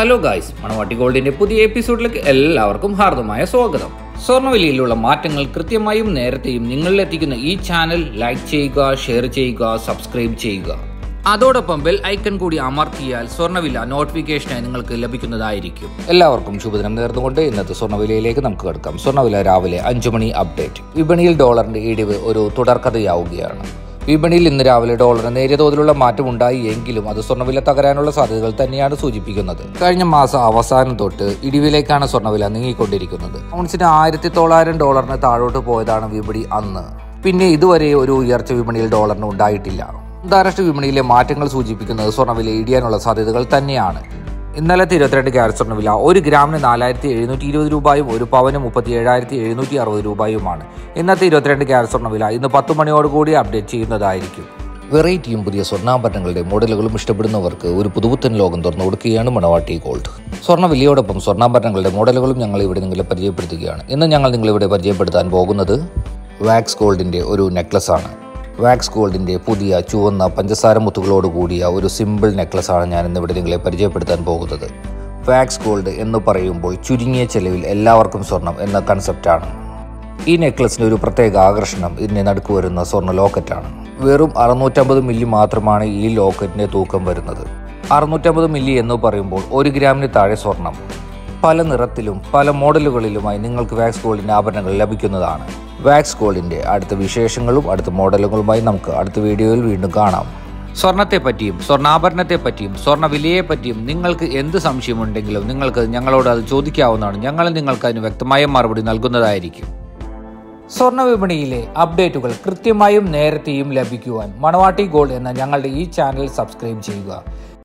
hello guys മണവാട്ടി ഗോൾഡിന്റെ പുതിയ എപ്പിസോഡിലേക്ക് എല്ലാവർക്കും ഹാർദമായ സ്വാഗതം സ്വർണ്ണവിലയിലുള്ള മാറ്റങ്ങൾ കൃത്യമായും നേരത്തെയും നിങ്ങളിലെത്തിക്കുന്ന ഈ ചാനൽ ലൈക്ക് ചെയ്യുക ഷെയർ ചെയ്യുക സബ്സ്ക്രൈബ് ചെയ്യുക അതോടൊപ്പം ബെൽ ഐക്കൺ കൂടി അമർത്തിയാൽ സ്വർണ്ണവില നോട്ടിഫിക്കേഷനായി നിങ്ങൾക്ക് ലഭിക്കുന്നതായിരിക്കും എല്ലാവർക്കും ശുഭദിനം നേർന്നുകൊണ്ട് ഇന്നത്തെ സ്വർണ്ണവിലയിലേക്ക് നമുക്ക് കിടക്കാം സ്വർണ്ണവില രാവിലെ അഞ്ചു മണി അപ്ഡേറ്റ് വിപണിയിൽ ഡോളറിന്റെ ഇടിവ് ഒരു തുടർക്കഥയാവുകയാണ് വിപണിയിൽ ഇന്ന് രാവിലെ ഡോളറിന് നേരിയ തോതിലുള്ള മാറ്റം ഉണ്ടായി എങ്കിലും അത് സ്വർണ്ണവില തകരാനുള്ള സാധ്യതകൾ തന്നെയാണ് സൂചിപ്പിക്കുന്നത് കഴിഞ്ഞ മാസം അവസാനം തൊട്ട് ഇടിവിലേക്കാണ് സ്വർണ്ണവില നീങ്ങിക്കൊണ്ടിരിക്കുന്നത് ഔൺസിന് ആയിരത്തി തൊള്ളായിരം ഡോളറിന് താഴോട്ട് പോയതാണ് വിപണി അന്ന് പിന്നെ ഇതുവരെ ഒരു ഉയർച്ച വിപണിയിൽ ഡോളറിന് ഉണ്ടായിട്ടില്ല അന്താരാഷ്ട്ര വിപണിയിലെ മാറ്റങ്ങൾ സൂചിപ്പിക്കുന്നത് സ്വർണ്ണവില ഇടിയാനുള്ള സാധ്യതകൾ തന്നെയാണ് ഇന്നലത്തെ ഇരുപത്തിരണ്ട് ക്യാരറ്റ് സ്വർണ്ണവില ഒരു ഗ്രാമിന് നാലായിരത്തി എഴുന്നൂറ്റി ഇരുപത് രൂപയും ഒരു പവന് മുപ്പത്തി ഏഴായിരത്തി എഴുന്നൂറ്റി അറുപത് രൂപയുമാണ് ഇന്നത്തെ ഇരുപത്തിരണ്ട് ക്യാരറ്റ് സ്വർണ്ണവില ഇന്ന് പത്ത് മണിയോടുകൂടി അപ്ഡേറ്റ് ചെയ്യുന്നതായിരിക്കും വെറൈറ്റിയും പുതിയ സ്വർണ്ണാഭരണങ്ങളുടെ മോഡലുകളും ഇഷ്ടപ്പെടുന്നവർക്ക് ഒരു പുതുപുത്തൻ ലോകം തുറന്നു കൊടുക്കുകയാണ് മണവാട്ടി ഗോൾഡ് സ്വർണ്ണ വിലയോടൊപ്പം സ്വർണ്ണാഭരണങ്ങളുടെ മോഡലുകളും ഞങ്ങൾ ഇവിടെ നിങ്ങളെ പരിചയപ്പെടുത്തുകയാണ് ഇന്ന് ഞങ്ങൾ നിങ്ങളിവിടെ പരിചയപ്പെടുത്താൻ പോകുന്നത് വാക്സ് ഗോൾഡിന്റെ ഒരു നെക്ലസ് ആണ് വാക്സ് ഗോൾഡിന്റെ പുതിയ ചുവന്ന പഞ്ചസാര മുത്തുകളോട് കൂടിയ ഒരു സിമ്പിൾ നെക്ലസ് ആണ് ഞാൻ ഇന്നിവിടെ നിങ്ങളെ പരിചയപ്പെടുത്താൻ പോകുന്നത് വാക്സ് ഗോൾഡ് എന്ന് പറയുമ്പോൾ ചുരുങ്ങിയ ചെലവിൽ എല്ലാവർക്കും സ്വർണം എന്ന കൺസെപ്റ്റാണ് ഈ നെക്ലസിന് ഒരു പ്രത്യേക ആകർഷണം ഇതിനെ നടുക്ക് വരുന്ന സ്വർണ്ണ ലോക്കറ്റാണ് വെറും അറുന്നൂറ്റമ്പത് മില്ലി മാത്രമാണ് ഈ ലോക്കറ്റിന്റെ തൂക്കം വരുന്നത് അറുന്നൂറ്റമ്പത് മില്ലി എന്ന് പറയുമ്പോൾ ഒരു ഗ്രാമിന് താഴെ സ്വർണം പല നിറത്തിലും പല മോഡലുകളിലുമായി നിങ്ങൾക്ക് വാക്സ് ഗോൾഡിന്റെ ആഭരണങ്ങൾ ലഭിക്കുന്നതാണ് വാക്സ് ഗോൾഡിന്റെ അടുത്ത വിശേഷങ്ങളും അടുത്ത മോഡലുകളുമായി നമുക്ക് അടുത്ത വീഡിയോയിൽ വീണ്ടും കാണാം സ്വർണത്തെ പറ്റിയും സ്വർണ്ണാഭരണത്തെ പറ്റിയും സ്വർണ്ണ വിലയെ പറ്റിയും നിങ്ങൾക്ക് എന്ത് സംശയമുണ്ടെങ്കിലും നിങ്ങൾക്ക് ഞങ്ങളോട് അത് ചോദിക്കാവുന്നതാണ് ഞങ്ങൾ നിങ്ങൾക്ക് അതിന് വ്യക്തമായ മറുപടി നൽകുന്നതായിരിക്കും സ്വർണ്ണ വിപണിയിലെ അപ്ഡേറ്റുകൾ കൃത്യമായും നേരത്തെയും ലഭിക്കുവാൻ മണവാട്ടി ഗോൾഡ് എന്ന ഞങ്ങളുടെ ഈ ചാനൽ സബ്സ്ക്രൈബ് ചെയ്യുക